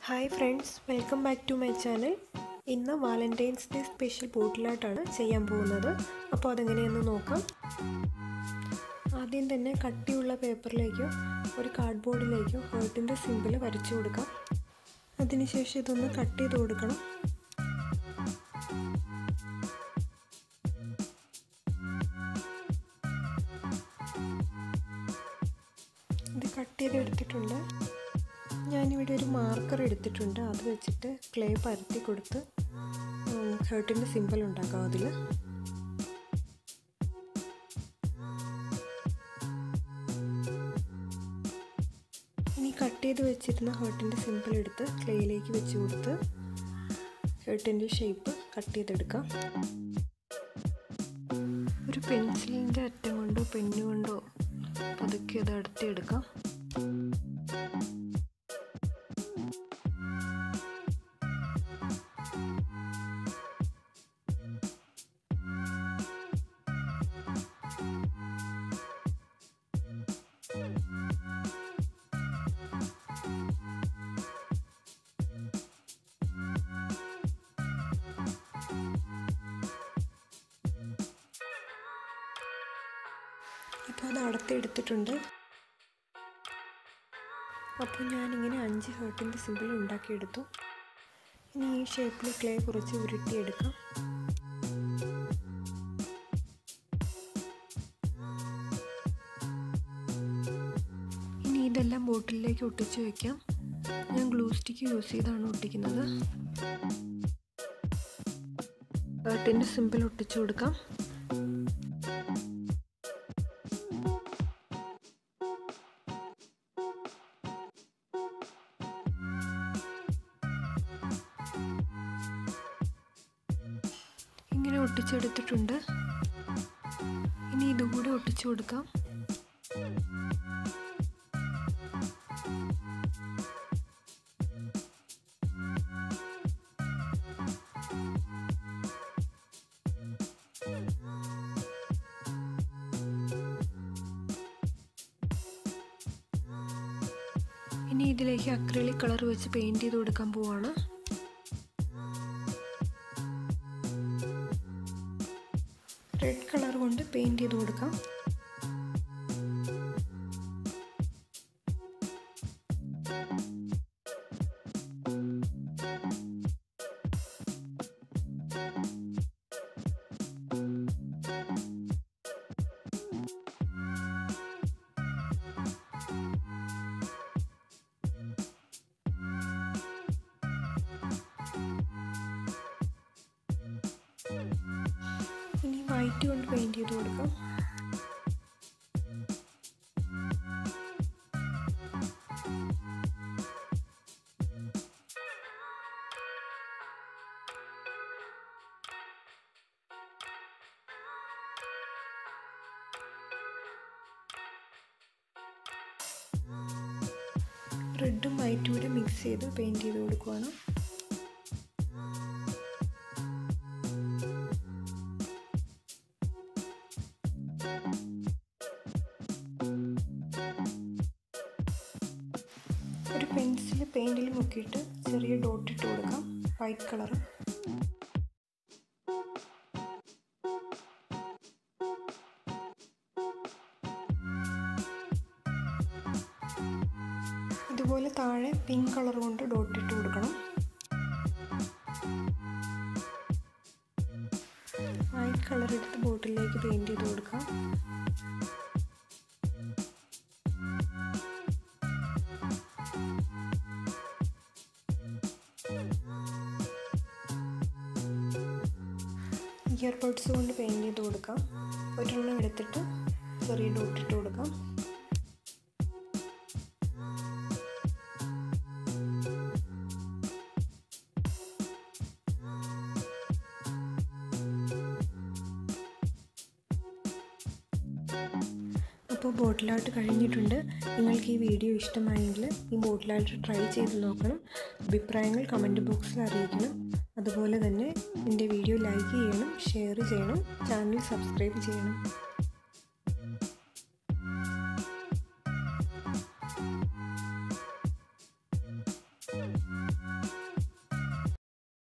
hi friends welcome back to my channel ഇന്ന് Valentine's day special ബോട്ടിലായിട്ടാണ് ചെയ്യാൻ പോകുന്നത് അപ്പോൾ അതെങ്ങനെയെന്ന് നോക്കാം ആദ്യം തന്നെ കട്ടിയുള്ള പേപ്പറിലേക്കോ ഒരു കാർഡ്ബോർഡിലേക്കോ ഹേർട്ടിൻ്റെ സിമ്പിൾ വരച്ചു കൊടുക്കാം അതിനുശേഷം ഇതൊന്ന് കട്ട് ചെയ്ത് കൊടുക്കണം ഇത് കട്ട് ചെയ്ത് എടുത്തിട്ടുണ്ട് ഞാനിവിടെ ഒരു മാർക്കർ എടുത്തിട്ടുണ്ട് അത് വെച്ചിട്ട് ക്ലേ പരത്തി കൊടുത്ത് ഹേർട്ടിൻ്റെ സിമ്പിൾ ഉണ്ടാക്കാം അതിൽ ഇനി കട്ട് ചെയ്ത് വെച്ചിരുന്ന ഹേർട്ടിൻ്റെ സിമ്പിൾ എടുത്ത് ക്ലേയിലേക്ക് വെച്ച് കൊടുത്ത് ഹേർട്ടിൻ്റെ ഷേപ്പ് കട്ട് ചെയ്തെടുക്കാം ഒരു പെൻസിലിൻ്റെ അറ്റം കൊണ്ടോ പെന്നു കൊണ്ടോ പതുക്കെ അത് അടുത്തെടുക്കാം ഇപ്പോൾ അത് അടത്തെടുത്തിട്ടുണ്ട് അപ്പോൾ ഞാനിങ്ങനെ അഞ്ച് ഹേർട്ടിൻ്റെ സിമ്പിൾ ഉണ്ടാക്കിയെടുത്തു ഇനി ഈ ഷേപ്പിൽ ക്ലേ കുറച്ച് ഉരുട്ടിയെടുക്കാം ഇനി ഇതെല്ലാം ബോട്ടിലേക്ക് ഒട്ടിച്ച് വയ്ക്കാം ഞാൻ ഗ്ലൂ സ്റ്റിക്ക് യൂസ് ചെയ്താണ് ഒട്ടിക്കുന്നത് ഹേർട്ടിൻ്റെ സിമ്പിൾ ഒട്ടിച്ചു കൊടുക്കാം ഇങ്ങനെ ഒട്ടിച്ചെടുത്തിട്ടുണ്ട് ഇനി ഇതുകൂടെ ഒട്ടിച്ചു കൊടുക്കാം ഇനി ഇതിലേക്ക് അക്രലിക് കളർ വെച്ച് പെയിൻറ് ചെയ്ത് കൊടുക്കാൻ പോവാണ് റെഡ് കളർ കൊണ്ട് പെയിൻറ് ചെയ്ത് കൊടുക്കാം ഇനി വൈറ്റ് കൊണ്ട് പെയിൻറ് ചെയ്ത് കൊടുക്കാം റെഡും വൈറ്റും കൂടെ മിക്സ് ചെയ്ത് പെയിൻറ് ചെയ്ത് കൊടുക്കുവാണ് ഒരു പെൻസിൽ പെയിൻറ്റിൽ മുക്കിയിട്ട് ചെറിയ ഡോട്ട് ഇട്ട് കൊടുക്കാം വൈറ്റ് കളർ ഇതുപോലെ താഴെ പിങ്ക് കളർ കൊണ്ട് ഡോട്ട് ഇട്ട് കൊടുക്കണം വൈറ്റ് കളർ എടുത്ത് ബോട്ടിലേക്ക് പെയിൻറ് ചെയ്ത് കൊടുക്കാം ഇയർ ബഡ്സ് കൊണ്ട് പെയിൻറ് ചെയ്ത് കൊടുക്കാം ഒരെണ്ണം എടുത്തിട്ട് ചെറിയ ഡോട്ട് ഇട്ട് കൊടുക്കാം അപ്പോൾ ബോട്ടിലായിട്ട് കഴിഞ്ഞിട്ടുണ്ട് നിങ്ങൾക്ക് ഈ വീഡിയോ ഇഷ്ടമായെങ്കിൽ ഈ ബോട്ടിലായിട്ട് ട്രൈ ചെയ്ത് നോക്കണം അഭിപ്രായങ്ങൾ കമൻറ്റ് ബോക്സിൽ അറിയിക്കണം അതുപോലെ തന്നെ എൻ്റെ വീഡിയോ ലൈക്ക് ചെയ്യണം ഷെയർ ചെയ്യണം ചാനൽ സബ്സ്ക്രൈബ് ചെയ്യണം